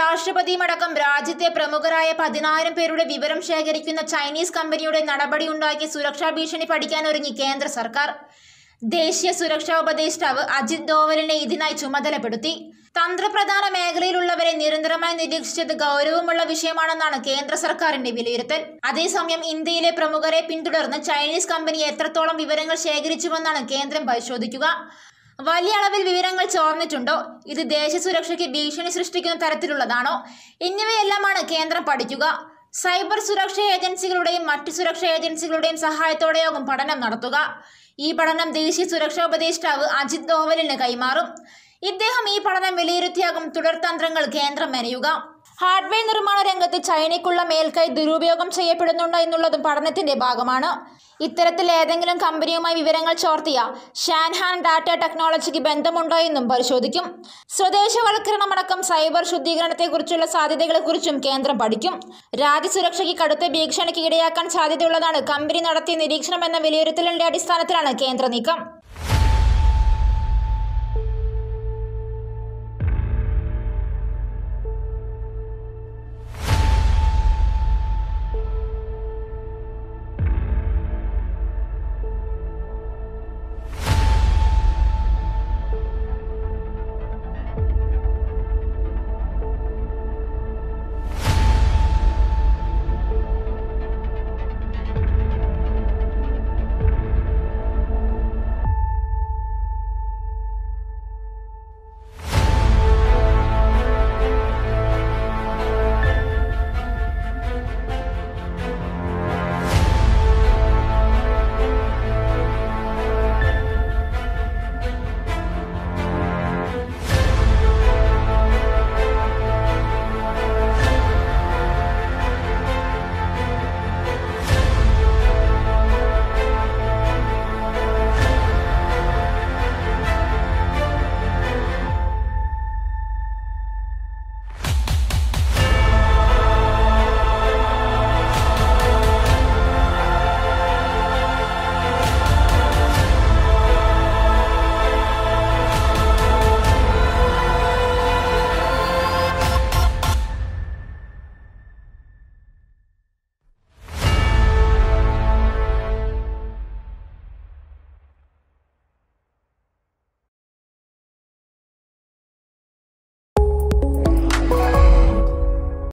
രാഷ്ട്രപതിയുമടക്കം രാജ്യത്തെ പ്രമുഖരായ പതിനായിരം പേരുടെ വിവരം ശേഖരിക്കുന്ന ചൈനീസ് കമ്പനിയുടെ നടപടിയുണ്ടാക്കി സുരക്ഷാ ഭീഷണി പഠിക്കാനൊരുങ്ങി കേന്ദ്ര സർക്കാർ ദേശീയ സുരക്ഷാ ഉപദേഷ്ടാവ് അജിത് ഡോവലിനെ ഇതിനായി ചുമതലപ്പെടുത്തി തന്ത്രപ്രധാന മേഖലയിലുള്ളവരെ നിരന്തരമായി നിരീക്ഷിച്ചത് ഗൗരവമുള്ള വിഷയമാണെന്നാണ് കേന്ദ്ര സർക്കാരിന്റെ വിലയിരുത്തൽ അതേസമയം ഇന്ത്യയിലെ പ്രമുഖരെ പിന്തുടർന്ന് ചൈനീസ് കമ്പനി എത്രത്തോളം വിവരങ്ങൾ ശേഖരിച്ചുവെന്നാണ് കേന്ദ്രം പരിശോധിക്കുക വലിയ അളവിൽ വിവരങ്ങൾ ചോർന്നിട്ടുണ്ടോ ഇത് ദേശസുരക്ഷയ്ക്ക് ഭീഷണി സൃഷ്ടിക്കുന്ന തരത്തിലുള്ളതാണോ എന്നിവയെല്ലാമാണ് കേന്ദ്രം പഠിക്കുക സൈബർ സുരക്ഷാ ഏജൻസികളുടെയും മറ്റു സുരക്ഷാ ഏജൻസികളുടെയും സഹായത്തോടെയാകും പഠനം നടത്തുക ഈ പഠനം ദേശീയ സുരക്ഷാ ഉപദേഷ്ടാവ് അജിത് ഡോവലിന് കൈമാറും ഇദ്ദേഹം ഈ പഠനം വിലയിരുത്തിയാകും തുടർതന്ത്രങ്ങൾ കേന്ദ്രം മെനയുക ഹാർഡ്വെയർ നിർമ്മാണ രംഗത്ത് ചൈനയ്ക്കുള്ള മേൽക്കൈ ദുരുപയോഗം ചെയ്യപ്പെടുന്നുണ്ടോ എന്നുള്ളതും പഠനത്തിന്റെ ഭാഗമാണ് ഇത്തരത്തിൽ ഏതെങ്കിലും കമ്പനിയുമായി വിവരങ്ങൾ ചോർത്തിയ ഷാൻഹാൻ ഡാറ്റ ടെക്നോളജിക്ക് ബന്ധമുണ്ടോ എന്നും പരിശോധിക്കും സ്വദേശവൽക്കരണമടക്കം സൈബർ ശുദ്ധീകരണത്തെക്കുറിച്ചുള്ള സാധ്യതകളെക്കുറിച്ചും കേന്ദ്രം പഠിക്കും രാജ്യസുരക്ഷയ്ക്ക് കടുത്ത ഭീഷണിക്ക് ഇടയാക്കാൻ സാധ്യതയുള്ളതാണ് കമ്പനി നടത്തിയ നിരീക്ഷണം എന്ന വിലയിരുത്തലിന്റെ അടിസ്ഥാനത്തിലാണ് കേന്ദ്ര നീക്കം